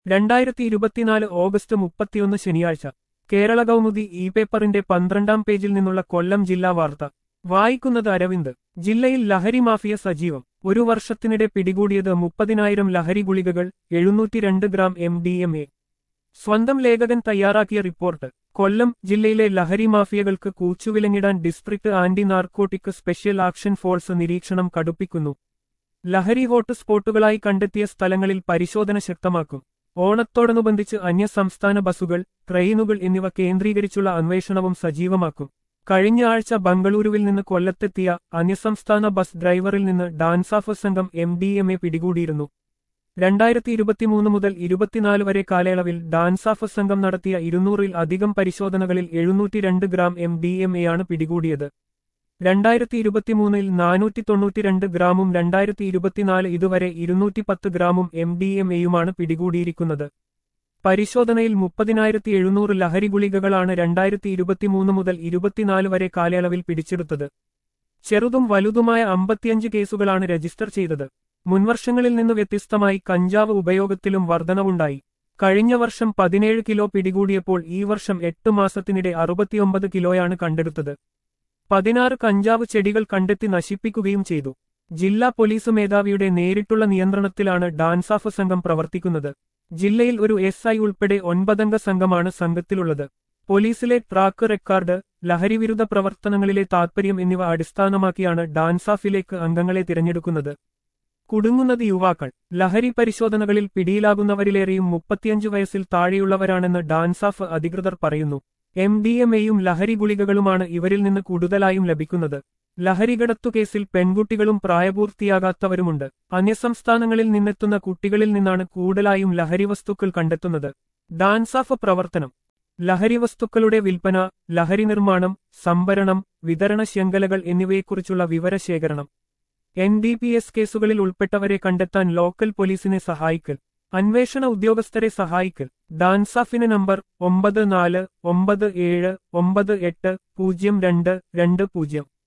രണ്ടായിരത്തി ഇരുപത്തിനാല് ഓഗസ്റ്റ് മുപ്പത്തിയൊന്ന് ശനിയാഴ്ച കേരള കൗമുദി ഇ പേപ്പറിന്റെ പന്ത്രണ്ടാം പേജിൽ നിന്നുള്ള കൊല്ലം ജില്ലാ വാർത്ത വായിക്കുന്നത് അരവിന്ദ് ജില്ലയിൽ ലഹരി മാഫിയ സജീവം ഒരു വർഷത്തിനിടെ പിടികൂടിയത് മുപ്പതിനായിരം ലഹരി ഗുളികകൾ എഴുന്നൂറ്റി രണ്ട് gram M D M A സ്വന്തം ലേഖകൻ തയ്യാറാക്കിയ റിപ്പോർട്ട് കൊല്ലം ജില്ലയിലെ ലഹരി മാഫിയകൾക്ക് കൂച്ചുവിലങ്ങിടാൻ district anti narcotic special action force നിരീക്ഷണം കടുപ്പിക്കുന്നു ലഹരി ഹോട്ട് സ്പോട്ടുകളായി കണ്ടെത്തിയ സ്ഥലങ്ങളിൽ പരിശോധന ശക്തമാക്കും ഓണത്തോടനുബന്ധിച്ച് അന്യസംസ്ഥാന ബസുകൾ ട്രെയിനുകൾ എന്നിവ കേന്ദ്രീകരിച്ചുള്ള അന്വേഷണവും സജീവമാക്കും കഴിഞ്ഞ ആഴ്ച ബംഗളൂരുവിൽ നിന്ന് കൊല്ലത്തെത്തിയ അന്യസംസ്ഥാന ബസ് ഡ്രൈവറിൽ നിന്ന് ഡാൻസാഫ് സംഘം എം ഡി എം എ പിടികൂടിയിരുന്നു രണ്ടായിരത്തി ഇരുപത്തിമൂന്ന് മുതൽ ഇരുപത്തിനാല് വരെ കാലയളവിൽ ഡാൻസാഫ് സംഘം നടത്തിയ ഇരുന്നൂറിൽ അധികം പരിശോധനകളിൽ എഴുന്നൂറ്റി രണ്ട് ഗ്രാം എം ഡി എം എയാണ് പിടികൂടിയത് രണ്ടായിരത്തി ഇരുപത്തിമൂന്നിൽ നാനൂറ്റി തൊണ്ണൂറ്റിരണ്ട് ഗ്രാമും രണ്ടായിരത്തി ഇരുപത്തിനാല് ഇതുവരെ ഇരുന്നൂറ്റി പത്ത് ഗ്രാമും എം ഡി എം എയുമാണ് പിടികൂടിയിരിക്കുന്നത് പരിശോധനയിൽ മുപ്പതിനായിരത്തി എഴുന്നൂറ് ലഹരി ഗുളികകളാണ് രണ്ടായിരത്തി ഇരുപത്തിമൂന്ന് മുതൽ ഇരുപത്തിനാല് വരെ കാലയളവിൽ പിടിച്ചെടുത്തത് ചെറുതും വലുതുമായ അമ്പത്തിയഞ്ച് കേസുകളാണ് രജിസ്റ്റർ ചെയ്തത് മുൻവർഷങ്ങളിൽ നിന്ന് വ്യത്യസ്തമായി കഞ്ചാവ് ഉപയോഗത്തിലും വർധനവുണ്ടായി കഴിഞ്ഞ വർഷം പതിനേഴ് കിലോ പിടികൂടിയപ്പോൾ ഈ വർഷം എട്ട് മാസത്തിനിടെ അറുപത്തിയൊമ്പത് കിലോയാണ് കണ്ടെടുത്തത് പതിനാറ് കഞ്ചാവ് ചെടികൾ കണ്ടെത്തി നശിപ്പിക്കുകയും ചെയ്തു ജില്ലാ പോലീസ് മേധാവിയുടെ നേരിട്ടുള്ള നിയന്ത്രണത്തിലാണ് ഡാൻസാഫ് സംഘം പ്രവർത്തിക്കുന്നത് ജില്ലയിൽ ഒരു എസ് ഐ ഉൾപ്പെടെ ഒൻപതംഗ സംഘമാണ് സംഘത്തിലുള്ളത് പോലീസിലെ ട്രാക്ക് റെക്കോർഡ് ലഹരിവിരുദ്ധ പ്രവർത്തനങ്ങളിലെ താൽപര്യം എന്നിവ അടിസ്ഥാനമാക്കിയാണ് ഡാൻസാഫിലേക്ക് അംഗങ്ങളെ തിരഞ്ഞെടുക്കുന്നത് കുടുങ്ങുന്നത് യുവാക്കൾ ലഹരി പരിശോധനകളിൽ പിടിയിലാകുന്നവരിലേറെയും മുപ്പത്തിയഞ്ച് വയസ്സിൽ താഴെയുള്ളവരാണെന്ന് ഡാൻസാഫ് അധികൃതർ പറയുന്നു എം ഡി എം എയും ലഹരി ഗുളികകളുമാണ് ഇവരിൽ നിന്ന് കൂടുതലായും ലഭിക്കുന്നത് ലഹരികടത്തു കേസിൽ പെൺകുട്ടികളും പ്രായപൂർത്തിയാകാത്തവരുമുണ്ട് അന്യസംസ്ഥാനങ്ങളിൽ നിന്നെത്തുന്ന കുട്ടികളിൽ നിന്നാണ് കൂടുതലായും ലഹരി വസ്തുക്കൾ കണ്ടെത്തുന്നത് ഡാൻസാഫ് പ്രവർത്തനം ലഹരി വസ്തുക്കളുടെ വിൽപ്പന ലഹരി നിർമ്മാണം സംഭരണം വിതരണ ശൃംഖലകൾ എന്നിവയെക്കുറിച്ചുള്ള വിവരശേഖരണം എൻ ഡി പി എസ് കേസുകളിൽ ഉൾപ്പെട്ടവരെ കണ്ടെത്താൻ ലോക്കൽ പോലീസിനെ സഹായിക്കൽ അന്വേഷണ ഉദ്യോഗസ്ഥരെ സഹായിക്കൽ ഡാൻസാഫിന് നമ്പർ ഒമ്പത് നാല് ഒമ്പത് ഏഴ് ഒമ്പത് എട്ട് പൂജ്യം രണ്ട് രണ്ട് പൂജ്യം